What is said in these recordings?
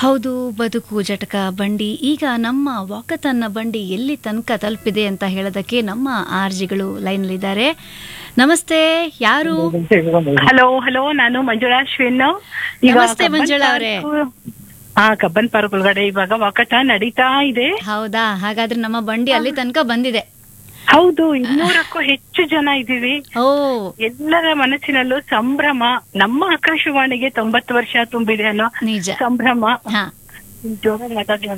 ಹೌದು ಬದುಕು ಜಟಕ ಬಂಡಿ ಈಗ ನಮ್ಮ ವಾಕತನ್ನ ಬಂಡಿ ಎಲ್ಲಿ ತನಕ ತಲುಪಿದೆ ಅಂತ ಹೇಳೋದಕ್ಕೆ ನಮ್ಮ ಆರ್ಜಿಗಳು ಲೈನಲ್ಲಿದ್ದಾರೆ ನಮಸ್ತೆ ಯಾರು ಹಲೋ ಹಲೋ ನಾನು ಮಂಜುಳಾ ಅಶ್ವಿನ್ ಈಗ ನಮಸ್ತೆ ಕಬ್ಬನ್ ಮಂಜುಳಾ ಅವ್ರೇ. ಪಾರ್ಕ್- ಹಾ ಕಬ್ಬನ್ ಪಾರ್ಕ್ ಒಳಗಡೆ ಇವಾಗ ವಾಕಟ ನಡೀತಾ ಇದೆ ಹೌದಾ ಹಾಗಾದ್ರೆ ನಮ್ಮ ಬಂಡಿ ಅಲ್ಲಿ ತನಕ ಬಂದಿದೆ ಹೌದು ಇನ್ನೂರಕ್ಕೂ ಹೆಚ್ಚು ಜನ ಇದ್ದೀವಿ ಓ ಎಲ್ಲರ ಮನಸ್ಸಿನಲ್ಲೂ ಸಂಭ್ರಮ ನಮ್ಮ ಆಕಾಶವಾಣಿಗೆ ತೊಂಬತ್ತು ವರ್ಷ ತುಂಬಿದೆ ಅನ್ನೋ ನಿಜ ಸಂಭ್ರಮ ಹಾ ಜೋರಾಗಿ ಮಾತಾಡ್ಲಾ?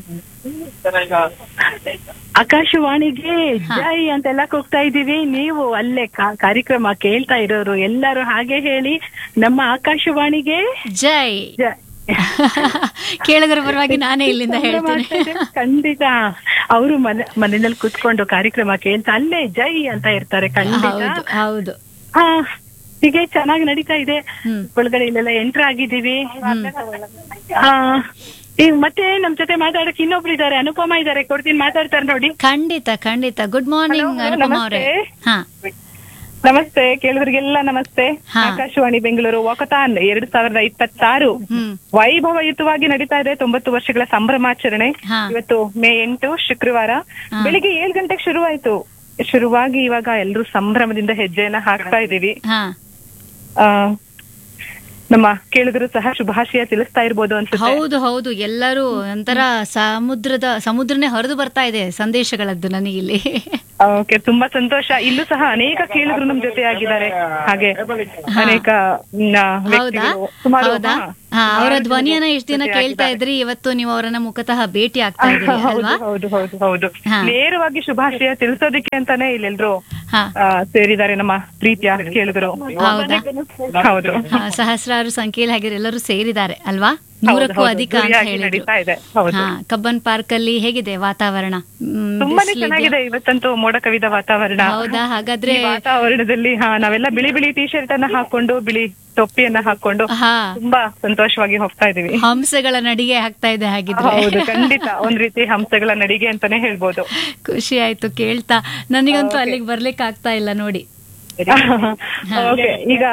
ಆಕಾಶವಾಣಿಗೆ ಜೈ ಅಂತೆಲ್ಲ ಕೂಗ್ತಾ ಇದೀವಿ ನೀವು ಅಲ್ಲೇ ಕಾ- ಕಾರ್ಯಕ್ರಮ ಕೇಳ್ತಾ ಇರೋರು ಎಲ್ಲರೂ ಹಾಗೆ ಹೇಳಿ ನಮ್ಮ ಆಕಾಶವಾಣಿಗೆ ಜೈ ಜೈ ಕೇಳಿದ್ರ ಪರವಾಗಿ ನಾನೇ ಇಲ್ಲಿಂದ ಹೇಳ್ತೇನೆ ಖಂಡಿತ ಅವರು ಮನೆ ಮನೆಯಲ್ಲಿ ಕುತ್ಕೊಂಡು ಕಾರ್ಯಕ್ರಮ ಕೇಳ್ತಾ ಅಲ್ಲೇ ಜೈ ಅಂತ ಇರ್ತಾರೆ ಖಂಡಿತ ಹೌದು ಹೌದು ಹಾ ಹೀಗೆ ಚೆನ್ನಾಗಿ ನಡೀತಾ ಇದೆ ಹ್ಮ್ ಒಳಗಡೆ ಇಲ್ಲೆಲ್ಲ ಎಂಟರ್ ಆಗಿದ್ದೀವಿ ಆ, ಈಗ ಮತ್ತೆ ನಮ್ ಜೊತೆ ಮಾತಾಡಕ್ ಇನ್ನೊಬ್ರು ಇದಾರೆ ಅನುಪಮ ಇದಾರೆ ಕೊಡ್ತೀನಿ ಮಾತಾಡ್ತಾರೆ ನೋಡಿ ಖಂಡಿತ ಖಂಡಿತ ಗುಡ್ ಮಾರ್ನಿಂಗ್ Hello, ಅನುಪಮ ಅವರೇ ನಮಸ್ತೆ. ಹಾ ನಮಸ್ತೆ ಕೇಳಿದ್ರಿಗೆಲ್ಲ ನಮಸ್ತೆ ಹಾ. ಆಕಾಶವಾಣಿ ಬೆಂಗಳೂರು ವಾಕತಾನ್ ಎರಡ್ ಸಾವಿರದ ಇಪ್ಪತ್ತಾರು ಹ್ಮ್ ವೈಭವಯುತವಾಗಿ ನಡೀತಾ ಇದೆ ತೊಂಬತ್ತು ವರ್ಷಗಳ ಸಂಭ್ರಮಾಚರಣೆ ಹಾ. ಇವತ್ತು ಮೇ ಎಂಟು ಶುಕ್ರವಾರ ಹಾ. ಬೆಳಿಗ್ಗೆ ಏಳು ಗಂಟೆಗೆ ಶುರುವಾಯ್ತು ಶುರುವಾಗಿ ಇವಾಗ ಎಲ್ಲರೂ ಸಂಭ್ರಮದಿಂದ ಹೆಜ್ಜೆಯನ್ನ ಹಾಕ್ತಾ ಇದೀವಿ ಹಾ ಆ ನಮ್ಮ ಕೇಳಿದ್ರು ಸಹ ಶುಭಾಶಯ ತಿಳಿಸ್ತಾ ಇರ್ಬೋದು ಅನ್ಸುತ್ತೆ ಹೌದು ಹೌದು ಎಲ್ಲರೂ ಒಂಥರ ಸಮುದ್ರದ ಸಮುದ್ರನೇ ಹರಿದು ಬರ್ತಾ ಇದೆ ಸಂದೇಶಗಳದ್ದು ನನಗಿಲ್ಲಿ ಓಕೆ ತುಂಬಾ ಸಂತೋಷ ಇಲ್ಲೂ ಸಹ ಅನೇಕ ಕೇಳಿದ್ರು ನಮ್ ಜೊತೆ ಆಗಿದ್ದಾರೆ ಹಾಗೆ ಅನೇಕ ಮ್, ಹೌದಾ ವ್ಯಕ್ತಿಗಳು ಸುಮಾರು ಹೌದಾ ಹಾ, ಹಾ ಅವರ ಸುಮಾರು ಧ್ವನಿಯನ್ನ ಜನ ಇಷ್ಟ ದಿನ ಜೊತೆ ಕೇಳ್ತಾ ಆಗಿದ್ದಾರೆ. ಇದ್ರಿ ಇವತ್ತು ನೀವು ಅವರನ್ನ ಮುಖತಃ ಭೇಟಿ ಆಗ್ತಾ ಇದ್ರಿ ಹೌದು ಅಲ್ವಾ ಹೌದು ಹೌದು ಹೌದು ಹಾ. ನೇರವಾಗಿ ಶುಭಾಶಯ ತಿಳಿಸೋದಕ್ಕೆ ಅಂತಾನೆ ಇಲ್ಲೆಲ್ರು ಹಾ ಆ, ಸೇರಿದ್ದಾರೆ ನಮ್ಮ ಪ್ರೀತಿಯ ಕೇಳಿದ್ರು ಹೌದಾ ಹೌದು ಹಾ, ಸಹಸ್ರಾರು ಸಂಖ್ಯೆಯಲ್ಲಿ ಹಾಗೆ ಎಲ್ಲರೂ ಸೇರಿದ್ದಾರೆ ಅಲ್ವಾ ನೂರಕ್ಕೂ ಹೌದು, ಅಧಿಕ ಅಂತ ಗುರಿಯಾಗಿ ಹೇಳಿದ್ರು ನಡೀತಾ ಇದೆ ಹೌದು ಹಾ ಕಬ್ಬನ್ ಪಾರ್ಕ್ ಅಲ್ಲಿ ಹೇಗಿದೆ ವಾತಾವರಣ ಮ್, ತುಂಬಾನೇ ಬಿಸ್ಲಿದ್ಯಾ? ಚೆನ್ನಾಗಿದೆ ಇವತ್ತಂತೂ ಮೋಡ ಕವಿದ ವಾತಾವರಣ ಹೌದಾ ಹಾಗಾದ್ರೆ ಈ ವಾತಾವರಣದಲ್ಲಿ ಹಾ ನಾವೆಲ್ಲ ಬಿಳಿ ಬಿಳಿ ಟಿ ಶರ್ಟ್ ಅನ್ನ ಹಾಕೊಂಡು ಬಿಳಿ ಟೊಪ್ಪಿಯನ್ನ ಹಾಕೊಂಡು ಹಾ ತುಂಬಾ ಸಂತೋಷವಾಗಿ ಹೋಗ್ತಾ ಇದೀವಿ ಹಂಸಗಳ ನಡಿಗೆ ಆಗ್ತಾ ಇದೆ ಹಾಗಿದ್ರೆ ಹೌದು ಖಂಡಿತ ಒಂದ್ ರೀತಿ ಹಂಸಗಳ ನಡಿಗೆ ಅಂತಾನೆ ಹೇಳ್ಬೋದು ಖುಷಿ ಆಯ್ತು ಕೇಳ್ತಾ ನನಗಂತೂ ಅಲ್ಲಿಗೆ ಬರ್ಲಿಕ್ಕೆ ಆಗ್ತಾ ಇಲ್ಲ ನೋಡಿ ಓಕೆ ಈಗ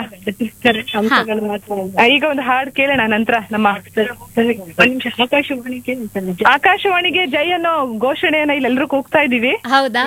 ಆ, ಈಗ ಒಂದು ಹಾಡು ಕೇಳೋಣ ನಂತರ ನಮ್ಮ ಆಕಾಶವಾಣಿಗೆ ಜೈ ಅನ್ನೋ ಘೋಷಣೆಯನ್ನ ಇಲ್ಲೆಲ್ಲರೂ ಕೂಗ್ತಾ ಇದೀವಿ ಹೌದಾ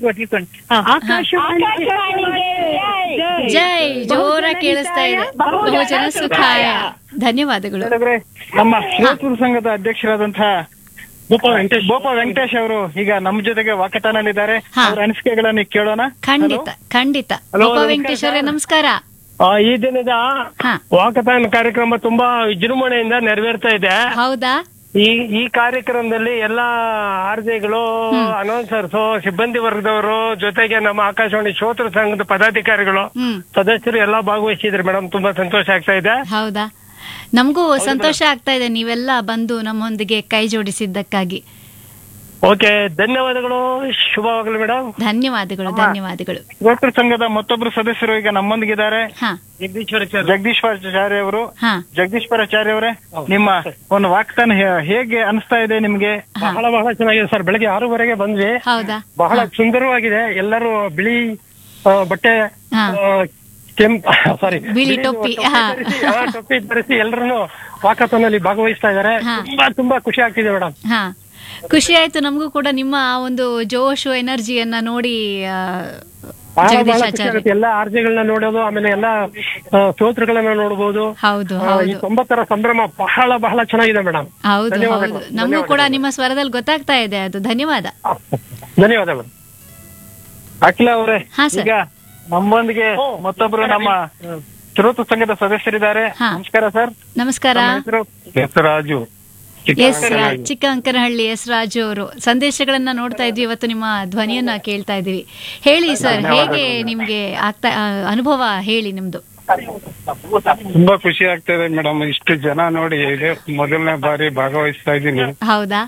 ಜೈ ಜೋರ ಕೇಳಿಸ್ತಾ ಇದೆ ಬಹುಜನ ಸುಖಾಯ ಧನ್ಯವಾದಗಳು ಹೇಳಿದ್ರೆ ನಮ್ಮ ಶ್ರೋತೃ ಸಂಘದ ಅಧ್ಯಕ್ಷರಾದಂತಹ ಬೋಪ ವೆಂಕಟೇಶ್ ಅವರು ಈಗ ನಮ್ಮ ಜೊತೆಗೆ ವಾಕತಾನಲ್ಲಿದ್ದಾರೆ ಹಾ. ಅವರ ಅನಿಸಿಕೆಗಳನ್ನ ಕೇಳೋಣ ಖಂಡಿತ ಖಂಡಿತ Hello, ಗೋಪ ವೆಂಕಟೇಶ್ ಅವರೇ ನಮಸ್ಕಾರ ಆ, ಈ ದಿನದ ಹಾ ವಾಕಥಾನ್ ಕಾರ್ಯಕ್ರಮ ತುಂಬಾ ವಿಜೃಂಭಣೆಯಿಂದ ನೆರವೇರ್ತಾ ಇದೆ ಹೌದಾ ಈ ಈ ಕಾರ್ಯಕ್ರಮದಲ್ಲಿ ಎಲ್ಲಾ ಆರ್ಜೆಗಳು ಅನೌನ್ಸರ್ಸ್ ಸಿಬ್ಬಂದಿ ವರ್ಗದವರು ಜೊತೆಗೆ ನಮ್ಮ ಆಕಾಶವಾಣಿ ಶ್ರೋತೃ ಸಂಘದ ಪದಾಧಿಕಾರಿಗಳು ಹ್ಮ್ ಸದಸ್ಯರು ಎಲ್ಲಾ ಭಾಗವಹಿಸಿದ್ರು ಮೇಡಮ್ ತುಂಬಾ ಸಂತೋಷ ಆಗ್ತಾ ಇದೆ ಹೌದಾ ನಮಗೂ ಸಂತೋಷ ಆಗ್ತಾ ಇದೆ ನೀವೆಲ್ಲ ಬಂದು ನಮ್ಮೊಂದಿಗೆ ಕೈ ಜೋಡಿಸಿದ್ದಕ್ಕಾಗಿ ಓಕೆ ಧನ್ಯವಾದಗಳು ಶುಭವಾಗಲಿ ಮೇಡಮ್ ಧನ್ಯವಾದಗಳು ಧನ್ಯವಾದಗಳು ಶ್ರೋತೃ ಸಂಘದ ಮತ್ತೊಬ್ರು ಸದಸ್ಯರು ಈಗ ನಮ್ಮೊಂದಿಗಿದ್ದಾರೆ ಹಾ ಜಗದೀಶ್ವರಾಚಾರ್ಯ ಅವರು ಹಾ ಜಗದೀಶ್ವರಾಚಾರ್ಯ ಅವರೇ ನಿಮ್ಮ ಒಂದು ವಾಕ್ತಾನ ಹೇ- ಹೇಗೆ ಅನಿಸ್ತಾ ಇದೆ ನಿಮ್ಗೆ ಬಹಳ ಬಹಳ ಚೆನ್ನಾಗಿದೆ ಸರ್ ಬೆಳಗ್ಗೆ ಆರೂವರೆಗೆ ಬಂದ್ವಿ ಹೌದಾ ಬಹಳ ಸುಂದರವಾಗಿದೆ ಎಲ್ಲರೂ ಬಿಳಿ ಆ, ಬಟ್ಟೆ ಹಾ. ಕೆಂಪ್ ಸಾರಿ ಬಿಳಿ ಟೊಪ್ಪಿ, ಹಾ. ಟೊಪ್ಪಿ ಧರಿಸಿ ಎಲ್ಲರೂ ವಾಕಥಾನಲ್ಲಿ ಭಾಗವಹಿಸ್ತಾ ಇದ್ದಾರೆ ಹಾ. ತುಂಬಾ ತುಂಬಾ ಖುಷಿ ಆಗ್ತಿದೆ ಮೇಡಮ್ ಹಾ ಖುಷಿ ಆಯ್ತು ನಮಗೂ ಕೂಡ ನಿಮ್ಮ ಆ ಒಂದು ಜೋಶು ಎನರ್ಜಿಯನ್ನ ನೋಡಿ ಆ, ಬಹಳ ಬಹಳ ಜಗದೀಶ್ ಖುಷಿ ಆಚಾರ್ಯ ಆಗುತ್ತೆ ಎಲ್ಲ ಆರ್ಜೆಗಳನ್ನ ನೋಡೋದು ಆಮೇಲೆ ಎಲ್ಲ ಸ್ತೋತ್ರಗಳನ್ನ ನೋಡಬಹುದು ಹೌದು ಈ ಹೌದು ತೊಂಬತ್ತರ ಸಂಭ್ರಮ ಬಹಳ ಬಹಳ ಚೆನ್ನಾಗಿದೆ ಮೇಡಮ್ ಹೌದು ಧನ್ಯವಾದಗಳು. ಹೌದು ನಮಗೂ ಕೂಡ ನಿಮ್ಮ ಸ್ವರದಲ್ಲಿ ಗೊತ್ತಾಗ್ತಾ ಇದೆ ಅದು ಧನ್ಯವಾದ ಧನ್ಯವಾದಗಳು ಅಖಿಲ ಅವರೇ ಹಾ, ಸರ್. ಈಗ ನಮ್ಮೊಂದಿಗೆ ಮತ್ತೊಬ್ರು ನಮ್ಮ ಶ್ರೋತೃ ಸಂಘದ ಸದಸ್ಯರಿದ್ದಾರೆ ಹಾ. ನಮಸ್ಕಾರ ಸರ್ ನಮಸ್ಕಾರ ನಮ್ಮ ಹೆಸರು ಹೆಸರಾಜು ಎಸ್ ಚಿಕ್ಕ ಅಂಕನಹಳ್ಳಿ ಎಸ್ ರಾಜು ಅವರು ಸಂದೇಶಗಳನ್ನ ನೋಡ್ತಾ ಇದ್ವಿ ಇವತ್ತು ನಿಮ್ಮ ಧ್ವನಿಯನ್ನ ಕೇಳ್ತಾ ಇದೀವಿ ಹೇಳಿ ಸರ್ ಹೇಗೆ ನಿಮ್ಗೆ ಆಗ್ತಾ ಆ, ಅನುಭವ ಹೇಳಿ ನಿಮ್ದು ತುಂಬಾ ಖುಷಿ ಆಗ್ತಾ ಇದೆ ಮೇಡಮ್ ಇಷ್ಟು ಜನ ನೋಡಿ ಇದೇ ಮೊದಲನೇ ಬಾರಿ ಭಾಗವಹಿಸ್ತಾ ಇದ್ದೀನಿ ಹೌದಾ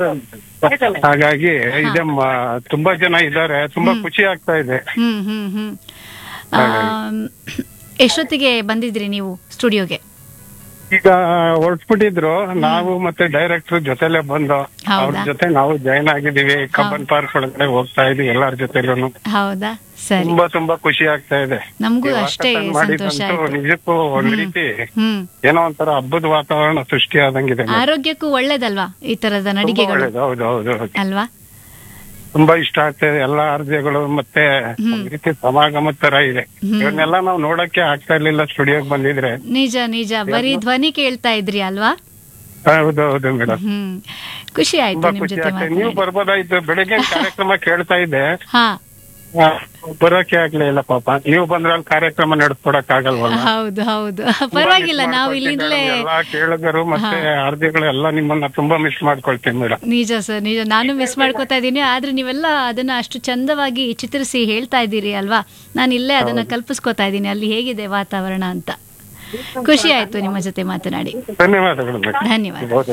ಹಾಗಾಗಿ ಇದೆ ಮ- ತುಂಬಾ ಜನ ಇದ್ದಾರೆ ತುಂಬಾ ಖುಷಿ ಆಗ್ತಾ ಇದೆ ಹ್ಮ್ ಹ್ಮ್ ಹ್ಮ್ ಆಮ್, ಎಷ್ಟೊತ್ತಿಗೆ ಬಂದಿದ್ರಿ ನೀವು ಸ್ಟುಡಿಯೋಗೆ ಈಗ ಹೊರಟ್ಬಿಟ್ಟಿದ್ರು ನಾವು ಮತ್ತೆ ಡೈರೆಕ್ಟರ್ ಜೊತೆಲೆ ಬಂದು ಹೌದಾ? ಅವ್ರ ಜೊತೆ ನಾವು ಜಾಯ್ನ್ ಆಗಿದೀವಿ ಕಬ್ಬನ್ ಪಾರ್ಕ್ ಒಳಗಡೆ ಹೋಗ್ತಾ ಇದೀವಿ ಎಲ್ಲಾರ ಜೊತೆಲೂ ಹೌದಾ ಸರಿ ತುಂಬಾ ತುಂಬಾ ಖುಷಿ ಆಗ್ತಾ ಇದೆ ನಮಗೂ ಈ ಅಷ್ಟೇ ವಾತಾವರಣ ಸಂತೋಷ ಮಾಡಿದಂತೂ ಆಯ್ತು ನಿಜಕ್ಕೂ ಒಂದ್ ರೀತಿ ಹ್ಮ್ ಏನೋ ಒಂಥರ ಹಬ್ಬದ ವಾತಾವರಣ ಸೃಷ್ಟಿ ಆದಂಗಿದೆ ಮೇಡಮ್. ಆರೋಗ್ಯಕ್ಕೂ ಒಳ್ಳೇದಲ್ವಾ ಈ ತರದ ತುಂಬಾ ನಡಿಗೆಗಳು ಒಳ್ಳೇದು ಹೌದು ಹೌದು ಹೌದು. ಅಲ್ವಾ ತುಂಬಾ ಇಷ್ಟ ಆಗ್ತದೆ ಎಲ್ಲಾ ಅರ್ಜಿಗಳು ಮತ್ತೆ ಒಂದ್ ರೀತಿ ಸಮಾಗಮದ ತರ ಇದೆ ಇವನ್ನೆಲ್ಲ ನಾವು ನೋಡಕ್ಕೆ ಆಗ್ತಾ ಇರ್ಲಿಲ್ಲ ಸ್ಟುಡಿಯೋಗೆ ಬಂದಿದ್ರೆ ನಿಜ ನಿಜ ಬರೀ ಧ್ವನಿ ಕೇಳ್ತಾ ಇದ್ರಿ ಅಲ್ವಾ ಹೌದು ಹೌದು ಮೇಡಮ್ ಹ್ಮ್ ಖುಷಿ ಆಯ್ತು ತುಂಬಾ ನಿಮ್ ಖುಷಿ ಜೊತೆ ಆಗ್ತದೆ ನೀವು ಮಾತಾಡಿ ಬರ್ಬೋದಾಯ್ತು ಬೆಳಗ್ಗೆ ಕಾರ್ಯಕ್ರಮ ಕೇಳ್ತಾ ಇದ್ದೆ ಹಾ ಆ, ಬರೋಕೆ ಆಗ್ಲೇ ಇಲ್ಲ ಪಾಪ ನೀವು ಬಂದ್ರೆ ಅಲ್ಲಿ ಕಾರ್ಯಕ್ರಮ ನಡೆಸ್ಕೊಡಕ್ ಆಗಲ್ವಲ್ಲ ಹೌದು ಹೌದು ಪರವಾಗಿಲ್ಲ ನಾವು ಇಲ್ಲಿಂದಲೇ ಎಲ್ಲಾ ಕೇಳಿದರು ಮತ್ತೆ ಅರ್ಜಿಗಳು ಎಲ್ಲ ನಿಮ್ಮನ್ನ ತುಂಬಾ ಮಿಸ್ ಮಾಡ್ಕೊಳ್ತೀನಿ ಮೇಡಮ್ ನಿಜ ಸರ್ ನಿಜ ನಾನು ಮಿಸ್ ಮಾಡ್ಕೋತಾ ಇದ್ದೀನಿ ಆದ್ರೆ ನೀವೆಲ್ಲ ಅದನ್ನ ಅಷ್ಟು ಚಂದವಾಗಿ ಚಿತ್ರಿಸಿ ಹೇಳ್ತಾ ಇದ್ದೀರಿ ಅಲ್ವಾ ನಾನು ಇಲ್ಲೇ ಅದನ್ನ ಕಲ್ಪಿಸ್ಕೋತಾ ಇದ್ದೀನಿ ಅಲ್ಲಿ ಹೇಗಿದೆ ವಾತಾವರಣ ಅಂತ ಖುಷಿ ಆಯ್ತು ನಿಮ್ಮ ಜೊತೆ ಮಾತನಾಡಿ ಧನ್ಯವಾದಗಳು ಮೇಡಮ್ ಧನ್ಯವಾದ ಹೌದು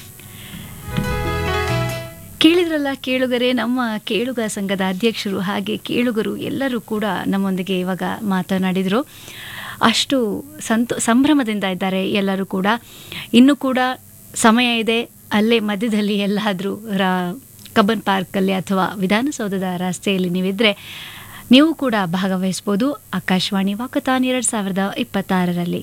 ಕೇಳಿದ್ರಲ್ಲ ಕೇಳುಗರೆ ನಮ್ಮ ಕೇಳುಗ ಸಂಘದ ಅಧ್ಯಕ್ಷರು ಹಾಗೆ ಕೇಳುಗರು ಎಲ್ಲರೂ ಕೂಡ ನಮ್ಮೊಂದಿಗೆ ಇವಾಗ ಮಾತನಾಡಿದರು ಅಷ್ಟು ಸಂತೋ ಸಂಭ್ರಮದಿಂದ ಇದ್ದಾರೆ ಎಲ್ಲರೂ ಕೂಡ ಇನ್ನೂ ಕೂಡ ಸಮಯ ಇದೆ ಅಲ್ಲೇ ಮಧ್ಯದಲ್ಲಿ ಎಲ್ಲಾದರೂ ರಾ ಕಬ್ಬನ್ ಪಾರ್ಕಲ್ಲಿ ಅಥವಾ ವಿಧಾನಸೌಧದ ರಸ್ತೆಯಲ್ಲಿ ನೀವಿದ್ರೆ ನೀವು ಕೂಡ ಭಾಗವಹಿಸ್ಬೋದು ಆಕಾಶವಾಣಿ ವಾಕತಾನ್ ಎರಡು ಸಾವಿರದ ಇಪ್ಪತ್ತಾರರಲ್ಲಿ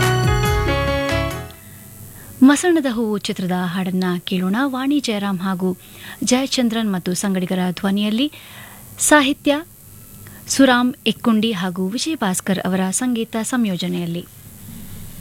ಮಸಣದ ಹೂವು ಚಿತ್ರದ ಹಾಡನ್ನ ಕೇಳೋಣ ವಾಣಿ ಜಯರಾಮ್ ಹಾಗೂ ಜಯಚಂದ್ರನ್ ಮತ್ತು ಸಂಗಡಿಗರ ಧ್ವನಿಯಲ್ಲಿ ಸಾಹಿತ್ಯ ಸುರಾಮ್ ಎಕ್ಕುಂಡಿ ಹಾಗೂ ವಿಜಯ ಭಾಸ್ಕರ್ ಅವರ ಸಂಗೀತ ಸಂಯೋಜನೆಯಲ್ಲಿ